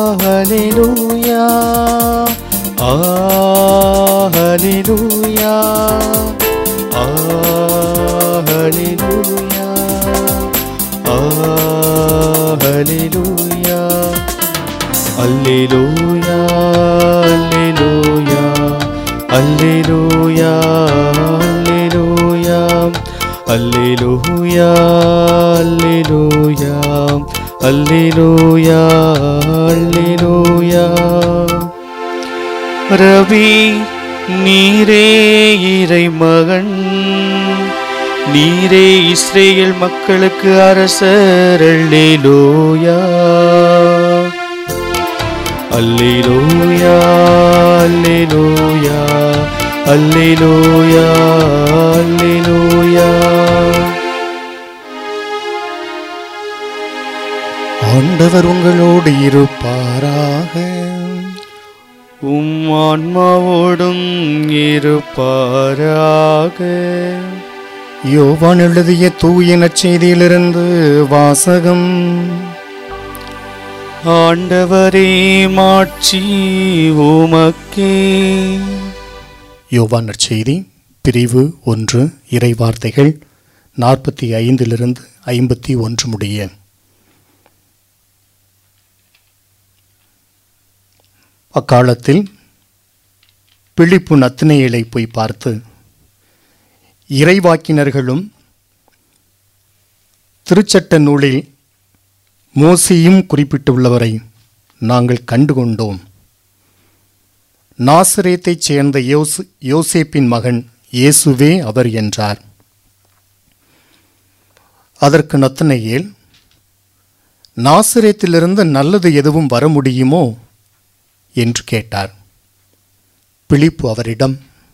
ஹalleluya ஆ ஹalleluya ஆ ஹalleluya ஆ ஹalleluya அல்லேலூயா அல்லேலூயா அல்லேலூயா அல்லேலூயா அல்லேலூயா அல்லேலூயா அல்லேலூயா அல்லேலூயா ரவி நீரே இறை மகன் நீரே இஸ்ரேல் மக்களுக்கு அரசர் அல்லேலூயா அல்லேலூயா அல்லேலூயா அல்லேலூயா அல்லேலூயா ஆண்டவர் உங்களோடு இருப்பாராக உம் ஆன்மாவோடும் இருப்பாராக யோவான் எழுதிய தூய நற்செய்தியிலிருந்து வாசகம் ஆண்டவரே மாட்சி உமக்கே யோவான் நற்செய்தி பிரிவு ஒன்று இறை வார்த்தைகள் நாற்பத்தி ஐந்திலிருந்து ஐம்பத்தி ஒன்று முடிய அக்காலத்தில் பிழிப்பு நத்தினையலை போய் பார்த்து இறைவாக்கினர்களும் திருச்சட்ட நூலில் மோசியும் குறிப்பிட்டுள்ளவரை நாங்கள் கண்டுகொண்டோம் நாசரேத்தைச் சேர்ந்த யோசு யோசேப்பின் மகன் இயேசுவே அவர் என்றார் அதற்கு நத்தனையேல் நாசரேத்திலிருந்து நல்லது எதுவும் வர முடியுமோ என்று கேட்டார் பிலிப்பு அவரிடம்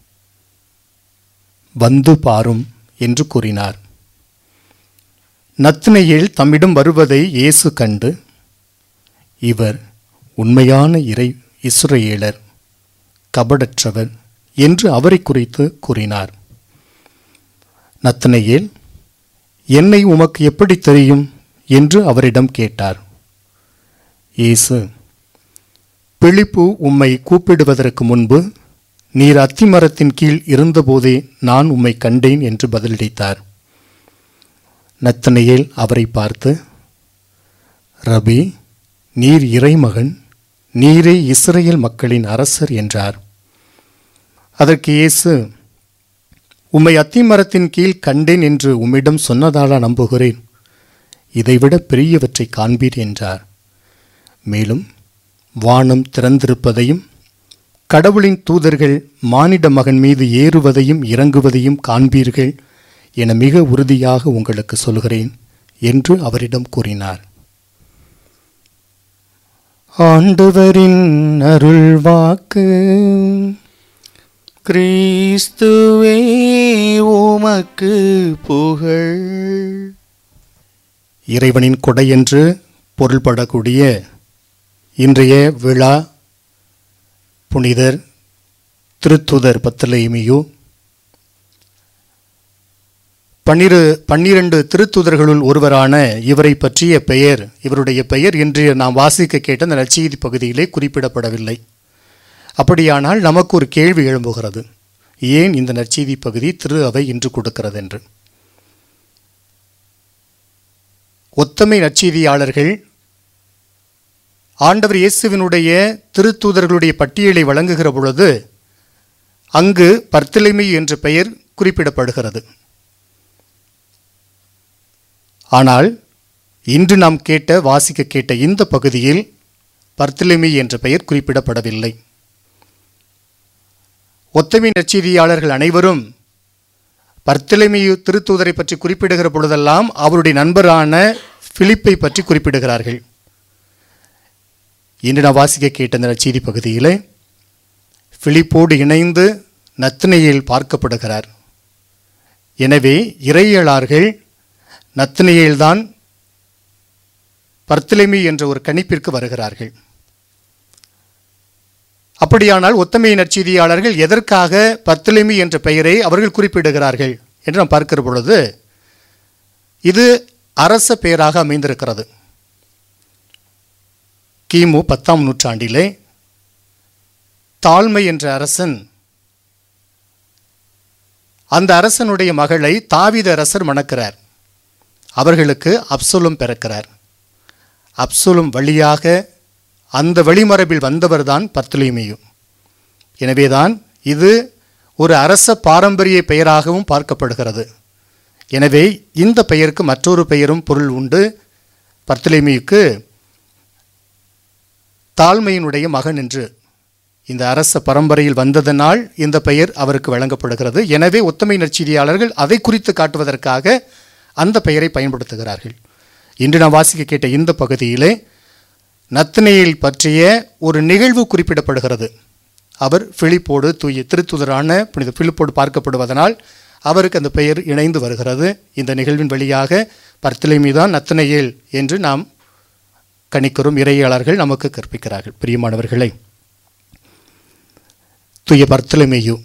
வந்து பாரும் என்று கூறினார் நத்தினையேல் தம்மிடம் வருவதை இயேசு கண்டு இவர் உண்மையான இறை இஸ்ரேலர் கபடற்றவர் என்று அவரை குறித்து கூறினார் நத்தனையேல் என்னை உமக்கு எப்படி தெரியும் என்று அவரிடம் கேட்டார் இயேசு பிழிப்பு உம்மை கூப்பிடுவதற்கு முன்பு நீர் அத்திமரத்தின் கீழ் இருந்தபோதே நான் உம்மை கண்டேன் என்று பதிலளித்தார் நத்தனையேல் அவரை பார்த்து ரபி நீர் இறைமகன் நீரே இஸ்ரேல் மக்களின் அரசர் என்றார் அதற்கு இயேசு உம்மை அத்திமரத்தின் கீழ் கண்டேன் என்று உம்மிடம் சொன்னதாலா நம்புகிறேன் இதைவிட பெரியவற்றை காண்பீர் என்றார் மேலும் வானம் திறந்திருப்பதையும் கடவுளின் தூதர்கள் மானிட மகன் மீது ஏறுவதையும் இறங்குவதையும் காண்பீர்கள் என மிக உறுதியாக உங்களுக்கு சொல்கிறேன் என்று அவரிடம் கூறினார் ஆண்டவரின் அருள் வாக்கு கிறிஸ்துவே உமக்கு புகழ் இறைவனின் கொடை என்று பொருள்படக்கூடிய இன்றைய விழா புனிதர் திருத்துதர் பத்தலைமியு பன்னிரு பன்னிரண்டு திருத்துதர்களுள் ஒருவரான இவரை பற்றிய பெயர் இவருடைய பெயர் இன்று நாம் வாசிக்க கேட்ட அந்த நற்செய்தி பகுதியிலே குறிப்பிடப்படவில்லை அப்படியானால் நமக்கு ஒரு கேள்வி எழும்புகிறது ஏன் இந்த நற்செய்தி பகுதி திரு அவை இன்று கொடுக்கிறது என்று ஒத்தமை நற்செய்தியாளர்கள் ஆண்டவர் இயேசுவினுடைய திருத்தூதர்களுடைய பட்டியலை வழங்குகிற பொழுது அங்கு பர்த்திலைமை என்ற பெயர் குறிப்பிடப்படுகிறது ஆனால் இன்று நாம் கேட்ட வாசிக்க கேட்ட இந்த பகுதியில் பர்த்திலைமை என்ற பெயர் குறிப்பிடப்படவில்லை ஒத்தமை நற்செய்தியாளர்கள் அனைவரும் பர்த்திலைமையு திருத்தூதரை பற்றி குறிப்பிடுகிற பொழுதெல்லாம் அவருடைய நண்பரான பிலிப்பை பற்றி குறிப்பிடுகிறார்கள் இன்று நான் வாசிக்க கேட்ட இந்த நற்செய்தி பகுதியில் பிலிப்போடு இணைந்து நத்தினையில் பார்க்கப்படுகிறார் எனவே இறையலார்கள் நத்தினையில்தான் பர்த்திலைமை என்ற ஒரு கணிப்பிற்கு வருகிறார்கள் அப்படியானால் ஒத்தமை நற்செய்தியாளர்கள் எதற்காக பர்த்திலைமை என்ற பெயரை அவர்கள் குறிப்பிடுகிறார்கள் என்று நாம் பார்க்கிற பொழுது இது அரச பெயராக அமைந்திருக்கிறது கிமு பத்தாம் நூற்றாண்டிலே தாழ்மை என்ற அரசன் அந்த அரசனுடைய மகளை தாவீது அரசர் மணக்கிறார் அவர்களுக்கு அப்சொலும் பிறக்கிறார் அப்சொலும் வழியாக அந்த வழிமரபில் வந்தவர்தான் பர்த்தலிமேயு எனவேதான் இது ஒரு அரச பாரம்பரிய பெயராகவும் பார்க்கப்படுகிறது எனவே இந்த பெயருக்கு மற்றொரு பெயரும் பொருள் உண்டு பர்த்தலிமேயுக்கு தாழ்மையினுடைய மகன் என்று இந்த அரச பரம்பரையில் வந்ததனால் இந்த பெயர் அவருக்கு வழங்கப்படுகிறது எனவே ஒத்தமை நற்செய்தியாளர்கள் அதை குறித்து காட்டுவதற்காக அந்த பெயரை பயன்படுத்துகிறார்கள் இன்று நான் வாசிக்க கேட்ட இந்த பகுதியிலே நத்தனையில் பற்றிய ஒரு நிகழ்வு குறிப்பிடப்படுகிறது அவர் பிலிப்போடு தூய திருத்துதரான புனித பிலிப்போடு பார்க்கப்படுவதனால் அவருக்கு அந்த பெயர் இணைந்து வருகிறது இந்த நிகழ்வின் வழியாக பர்த்திலைமிதான் நத்தனையேல் என்று நாம் கணிக்கிறோம் இறையாளர்கள் நமக்கு கற்பிக்கிறார்கள் பிரியமானவர்களே தூய பர்த்தலமேயு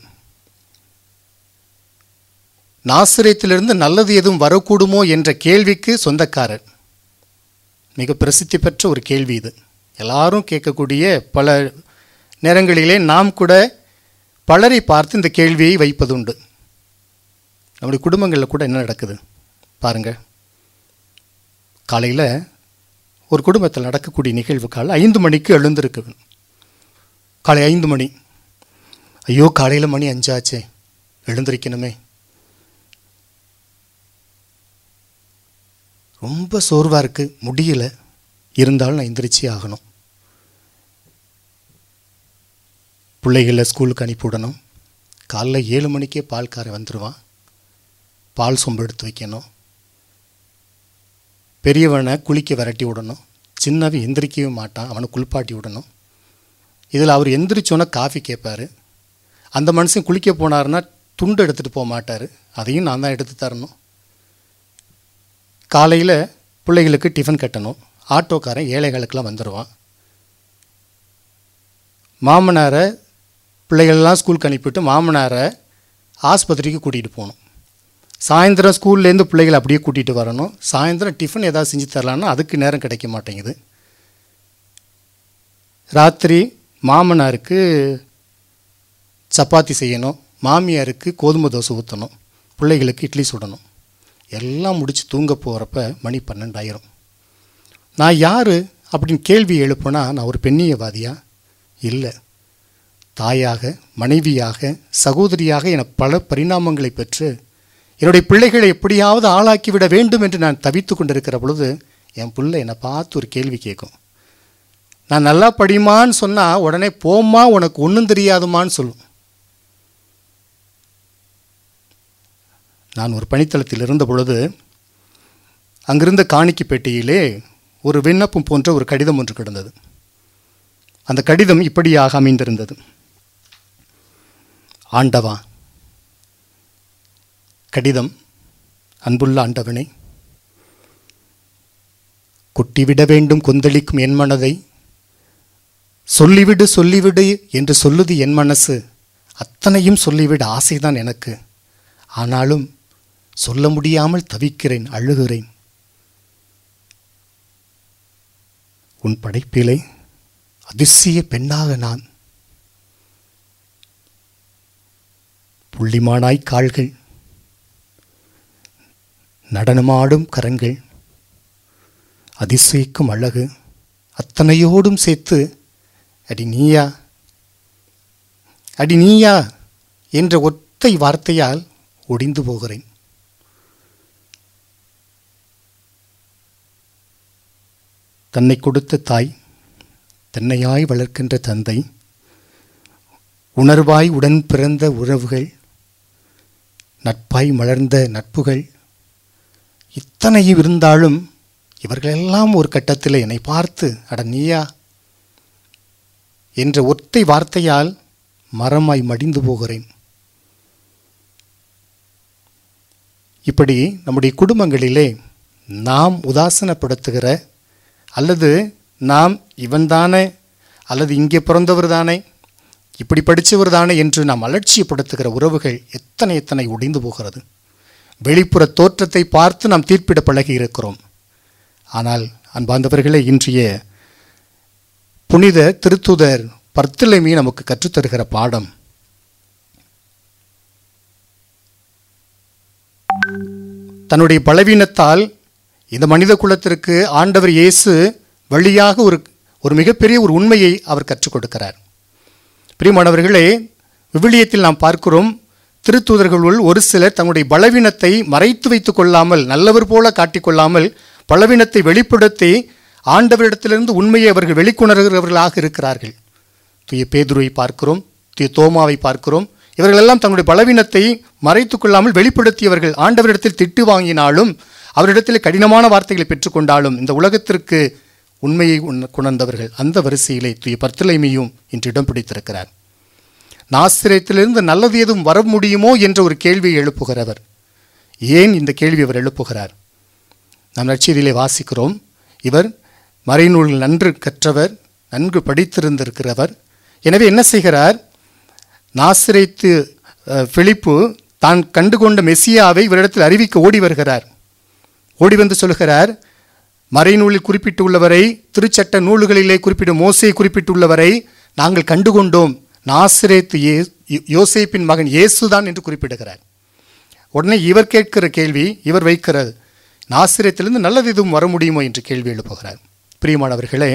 நாசிரியத்திலிருந்து நல்லது எதுவும் வரக்கூடுமோ என்ற கேள்விக்கு சொந்தக்காரர் மிக பிரசித்தி பெற்ற ஒரு கேள்வி இது எல்லாரும் கேட்கக்கூடிய பல நேரங்களிலே நாம் கூட பலரை பார்த்து இந்த கேள்வியை வைப்பதுண்டு நம்முடைய குடும்பங்களில் கூட என்ன நடக்குது பாருங்க காலையில் ஒரு குடும்பத்தில் நடக்கக்கூடிய நிகழ்வு காலை ஐந்து மணிக்கு எழுந்திருக்கு காலை ஐந்து மணி ஐயோ காலையில் மணி அஞ்சாச்சே எழுந்திருக்கணுமே ரொம்ப சோர்வாக இருக்குது முடியல இருந்தாலும் நான் எந்திரிச்சே ஆகணும் பிள்ளைகளை ஸ்கூலுக்கு அனுப்பி விடணும் காலைல ஏழு மணிக்கே பால்காரன் வந்துடுவான் பால் சொம்பு எடுத்து வைக்கணும் பெரியவனை குளிக்க விரட்டி விடணும் சின்னவன் எந்திரிக்கவே மாட்டான் அவனை குளிப்பாட்டி விடணும் இதில் அவர் எந்திரிச்சோன்னே காஃபி கேட்பாரு அந்த மனுஷன் குளிக்க போனாருன்னா துண்டு எடுத்துகிட்டு போக மாட்டார் அதையும் நான் தான் எடுத்து தரணும் காலையில் பிள்ளைகளுக்கு டிஃபன் கட்டணும் ஆட்டோக்காரன் ஏழைகளுக்கெல்லாம் வந்துடுவான் மாமனாரை பிள்ளைகளெல்லாம் ஸ்கூலுக்கு அனுப்பிவிட்டு மாமனாரை ஆஸ்பத்திரிக்கு கூட்டிகிட்டு போகணும் சாயந்தரம் ஸ்கூல்லேருந்து பிள்ளைகளை அப்படியே கூட்டிகிட்டு வரணும் சாயந்தரம் டிஃபன் ஏதாவது செஞ்சு தரலான்னா அதுக்கு நேரம் கிடைக்க மாட்டேங்குது ராத்திரி மாமனாருக்கு சப்பாத்தி செய்யணும் மாமியாருக்கு கோதுமை தோசை ஊற்றணும் பிள்ளைகளுக்கு இட்லி சுடணும் எல்லாம் முடித்து தூங்க போகிறப்ப மணி பன்னெண்டாயிரம் நான் யார் அப்படின்னு கேள்வி எழுப்புனா நான் ஒரு பெண்ணியவாதியா இல்லை தாயாக மனைவியாக சகோதரியாக என பல பரிணாமங்களை பெற்று என்னுடைய பிள்ளைகளை எப்படியாவது ஆளாக்கிவிட வேண்டும் என்று நான் தவித்து கொண்டிருக்கிற பொழுது என் பிள்ளை என்னை பார்த்து ஒரு கேள்வி கேட்கும் நான் நல்லா படிமான்னு சொன்னால் உடனே போம்மா உனக்கு ஒன்றும் தெரியாதுமான்னு சொல்லும் நான் ஒரு பணித்தளத்தில் இருந்த பொழுது அங்கிருந்த காணிக்கை பெட்டியிலே ஒரு விண்ணப்பம் போன்ற ஒரு கடிதம் ஒன்று கிடந்தது அந்த கடிதம் இப்படியாக அமைந்திருந்தது ஆண்டவா கடிதம் அன்புள்ள ஆண்டவனே கொட்டிவிட வேண்டும் கொந்தளிக்கும் என் மனதை சொல்லிவிடு சொல்லிவிடு என்று சொல்லுது என் மனசு அத்தனையும் சொல்லிவிட ஆசைதான் எனக்கு ஆனாலும் சொல்ல முடியாமல் தவிக்கிறேன் அழுகிறேன் உன் படைப்பிலே அதிசய பெண்ணாக நான் புள்ளிமானாய் கால்கள் நடனமாடும் கரங்கள் அதிசயிக்கும் அழகு அத்தனையோடும் சேர்த்து அடி நீயா அடி நீயா என்ற ஒற்றை வார்த்தையால் ஒடிந்து போகிறேன் தன்னை கொடுத்த தாய் தன்னையாய் வளர்க்கின்ற தந்தை உணர்வாய் உடன் பிறந்த உறவுகள் நட்பாய் மலர்ந்த நட்புகள் இத்தனையும் இருந்தாலும் இவர்களெல்லாம் ஒரு கட்டத்தில் என்னை பார்த்து அட நீயா என்ற ஒற்றை வார்த்தையால் மரமாய் மடிந்து போகிறேன் இப்படி நம்முடைய குடும்பங்களிலே நாம் உதாசனப்படுத்துகிற அல்லது நாம் இவன்தானே அல்லது இங்கே பிறந்தவர் தானே இப்படி படித்தவர் தானே என்று நாம் அலட்சியப்படுத்துகிற உறவுகள் எத்தனை எத்தனை ஒடிந்து போகிறது வெளிப்புற தோற்றத்தை பார்த்து நாம் தீர்ப்பிட பழகி இருக்கிறோம் ஆனால் அன்பார்ந்தவர்களே இன்றைய புனித திருத்துதர் பர்த்திலைமி நமக்கு கற்றுத்தருகிற பாடம் தன்னுடைய பலவீனத்தால் இந்த மனித குலத்திற்கு ஆண்டவர் இயேசு வழியாக ஒரு ஒரு மிகப்பெரிய ஒரு உண்மையை அவர் கற்றுக் கொடுக்கிறார் பிரியமானவர்களே விவிலியத்தில் நாம் பார்க்கிறோம் திருத்தூதர்களுள் ஒரு சிலர் தங்களுடைய பலவீனத்தை மறைத்து வைத்துக் கொள்ளாமல் நல்லவர் போல காட்டிக்கொள்ளாமல் பலவீனத்தை வெளிப்படுத்தி ஆண்டவரிடத்திலிருந்து உண்மையை அவர்கள் வெளிக்கொணர்கிறவர்களாக இருக்கிறார்கள் தூய பேதுருவை பார்க்கிறோம் தூய தோமாவை பார்க்கிறோம் இவர்களெல்லாம் தங்களுடைய பலவீனத்தை மறைத்துக் கொள்ளாமல் வெளிப்படுத்தியவர்கள் ஆண்டவரிடத்தில் திட்டு வாங்கினாலும் அவரிடத்தில் கடினமான வார்த்தைகளை பெற்றுக்கொண்டாலும் இந்த உலகத்திற்கு உண்மையை உண- உணர்ந்தவர்கள் அந்த வரிசையிலே தூய பர்த்தலைமையும் இன்று இடம் பிடித்திருக்கிறார் நாசிரியத்திலிருந்து நல்லது எதுவும் வர முடியுமோ என்ற ஒரு கேள்வியை எழுப்புகிறவர் ஏன் இந்த கேள்வி அவர் எழுப்புகிறார் நாம் நற்செய்தியிலே வாசிக்கிறோம் இவர் மறைநூல்கள் நன்று கற்றவர் நன்கு படித்திருந்திருக்கிறவர் எனவே என்ன செய்கிறார் நாசிரைத்து அஹ், பிலிப்பு தான் கண்டுகொண்ட மெசியாவை இவரிடத்தில் அறிவிக்க ஓடி வருகிறார் ஓடி வந்து சொல்கிறார் மறைநூலில் குறிப்பிட்டுள்ளவரை திருச்சட்ட நூல்களிலே குறிப்பிடும் மோசை குறிப்பிட்டுள்ளவரை நாங்கள் கண்டுகொண்டோம் நாசிரேத்து ஏ யோசேப்பின் மகன் இயேசுதான் என்று குறிப்பிடுகிறார் உடனே இவர் கேட்கிற கேள்வி இவர் வைக்கிறது நாசிரியத்திலிருந்து நல்லது எதுவும் வர முடியுமோ என்று கேள்வி எழுப்புகிறார் பிரியமானவர்களே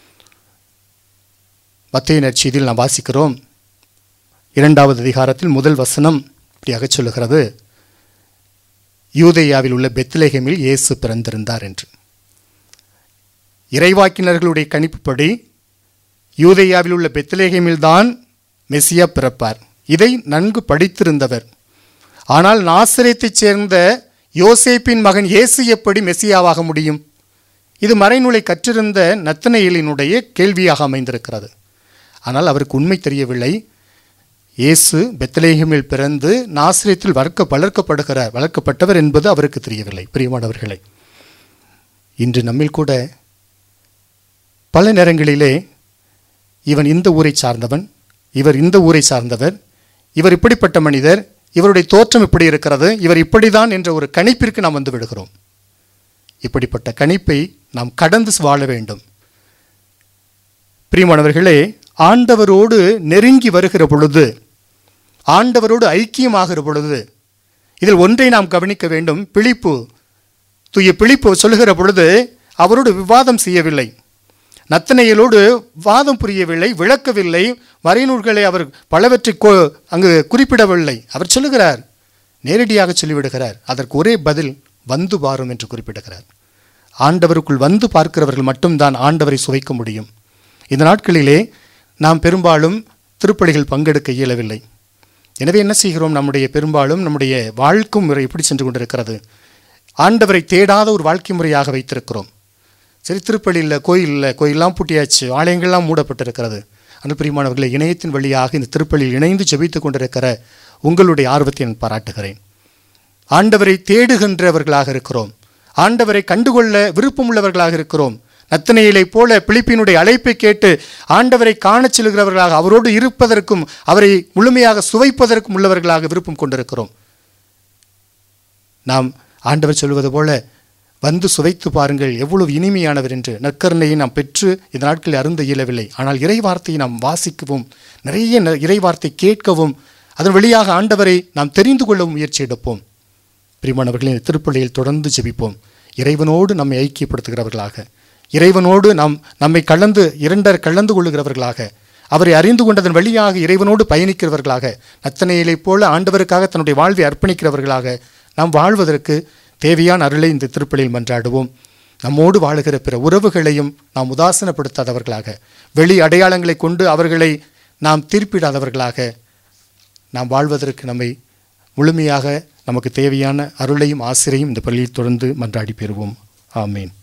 மத்திய நற்செய்தியில் நாம் வாசிக்கிறோம் இரண்டாவது அதிகாரத்தில் முதல் வசனம் இப்படியாக சொல்லுகிறது யூதேயாவில் உள்ள பெத்லேஹேமில் இயேசு பிறந்திருந்தார் என்று இறைவாக்கினர்களுடைய கணிப்புப்படி யூதேயாவில் உள்ள பெத்லேஹேமில்தான் மெசியா பிறப்பார் இதை நன்கு படித்திருந்தவர் ஆனால் நாசரேத்தைச் சேர்ந்த யோசேப்பின் மகன் இயேசு எப்படி மெசியாவாக முடியும் இது மறைநூலை கற்றிருந்த நத்தனையலினுடைய கேள்வியாக அமைந்திருக்கிறது ஆனால் அவருக்கு உண்மை தெரியவில்லை இயேசு பெத்லேஹேமில் பிறந்து நாசிரியத்தில் வளர்க்க வளர்க்கப்படுகிறார் வளர்க்கப்பட்டவர் என்பது அவருக்கு தெரியவில்லை பிரியமானவர்களே இன்று நம்மில் கூட பல நேரங்களிலே இவன் இந்த ஊரை சார்ந்தவன் இவர் இந்த ஊரை சார்ந்தவர் இவர் இப்படிப்பட்ட மனிதர் இவருடைய தோற்றம் இப்படி இருக்கிறது இவர் இப்படிதான் என்ற ஒரு கணிப்பிற்கு நாம் வந்து விடுகிறோம் இப்படிப்பட்ட கணிப்பை நாம் கடந்து வாழ வேண்டும் பிரியமானவர்களே ஆண்டவரோடு நெருங்கி வருகிற பொழுது ஆண்டவரோடு ஐக்கியமாகிற பொழுது இதில் ஒன்றை நாம் கவனிக்க வேண்டும் பிழிப்பு தூய பிழிப்பு சொல்லுகிற பொழுது அவரோடு விவாதம் செய்யவில்லை நத்தனையலோடு வாதம் புரியவில்லை விளக்கவில்லை மறைநூல்களை அவர் பலவற்றை கொ அங்கு குறிப்பிடவில்லை அவர் சொல்லுகிறார் நேரடியாக சொல்லிவிடுகிறார் அதற்கு ஒரே பதில் வந்து பாரும் என்று குறிப்பிடுகிறார் ஆண்டவருக்குள் வந்து பார்க்கிறவர்கள் மட்டும்தான் ஆண்டவரை சுவைக்க முடியும் இந்த நாட்களிலே நாம் பெரும்பாலும் திருப்பலிகள் பங்கெடுக்க இயலவில்லை எனவே என்ன செய்கிறோம் நம்முடைய பெரும்பாலும் நம்முடைய வாழ்க்கை முறை எப்படி சென்று கொண்டிருக்கிறது ஆண்டவரை தேடாத ஒரு வாழ்க்கை முறையாக வைத்திருக்கிறோம் சரி திருப்பலி இல்லை கோயில் இல்லை கோயிலெலாம் பூட்டியாச்சு ஆலயங்கள்லாம் மூடப்பட்டிருக்கிறது ஆனால் பிரியமானவர்களை இணையத்தின் வழியாக இந்த திருப்பலியில் இணைந்து ஜெபித்துக் கொண்டிருக்கிற உங்களுடைய ஆர்வத்தை நான் பாராட்டுகிறேன் ஆண்டவரை தேடுகின்றவர்களாக இருக்கிறோம் ஆண்டவரை கண்டுகொள்ள விருப்பமுள்ளவர்களாக இருக்கிறோம் நத்தனையிலை போல பிலிப்பினுடைய அழைப்பை கேட்டு ஆண்டவரை காணச் செல்கிறவர்களாக அவரோடு இருப்பதற்கும் அவரை முழுமையாக சுவைப்பதற்கும் உள்ளவர்களாக விருப்பம் கொண்டிருக்கிறோம் நாம் ஆண்டவர் சொல்வது போல வந்து சுவைத்து பாருங்கள் எவ்வளவு இனிமையானவர் என்று நற்கருணையை நாம் பெற்று இந்த நாட்களில் அருந்த இயலவில்லை ஆனால் இறை வார்த்தையை நாம் வாசிக்கவும் நிறைய ந- இறை வார்த்தை கேட்கவும் அதன் வழியாக ஆண்டவரை நாம் தெரிந்து கொள்ளவும் முயற்சி எடுப்போம் பிரிமானவர்களின் இந்த திருப்பள்ளியில் தொடர்ந்து ஜெபிப்போம் இறைவனோடு நம்மை ஐக்கியப்படுத்துகிறவர்களாக இறைவனோடு நாம் நம்மை கலந்து இரண்டர் கலந்து கொள்ளுகிறவர்களாக அவரை அறிந்து கொண்டதன் வழியாக இறைவனோடு பயணிக்கிறவர்களாக நத்தனையிலைப் போல ஆண்டவருக்காக தன்னுடைய வாழ்வை அர்ப்பணிக்கிறவர்களாக நாம் வாழ்வதற்கு தேவையான அருளை இந்த திருப்பலியில் மன்றாடுவோம் நம்மோடு வாழுகிற பிற உறவுகளையும் நாம் உதாசனப்படுத்தாதவர்களாக வெளி அடையாளங்களை கொண்டு அவர்களை நாம் தீர்ப்பிடாதவர்களாக நாம் வாழ்வதற்கு நம்மை முழுமையாக நமக்கு தேவையான அருளையும் ஆசிரையும் இந்த பள்ளியில் தொடர்ந்து மன்றாடி பெறுவோம் ஆமீன்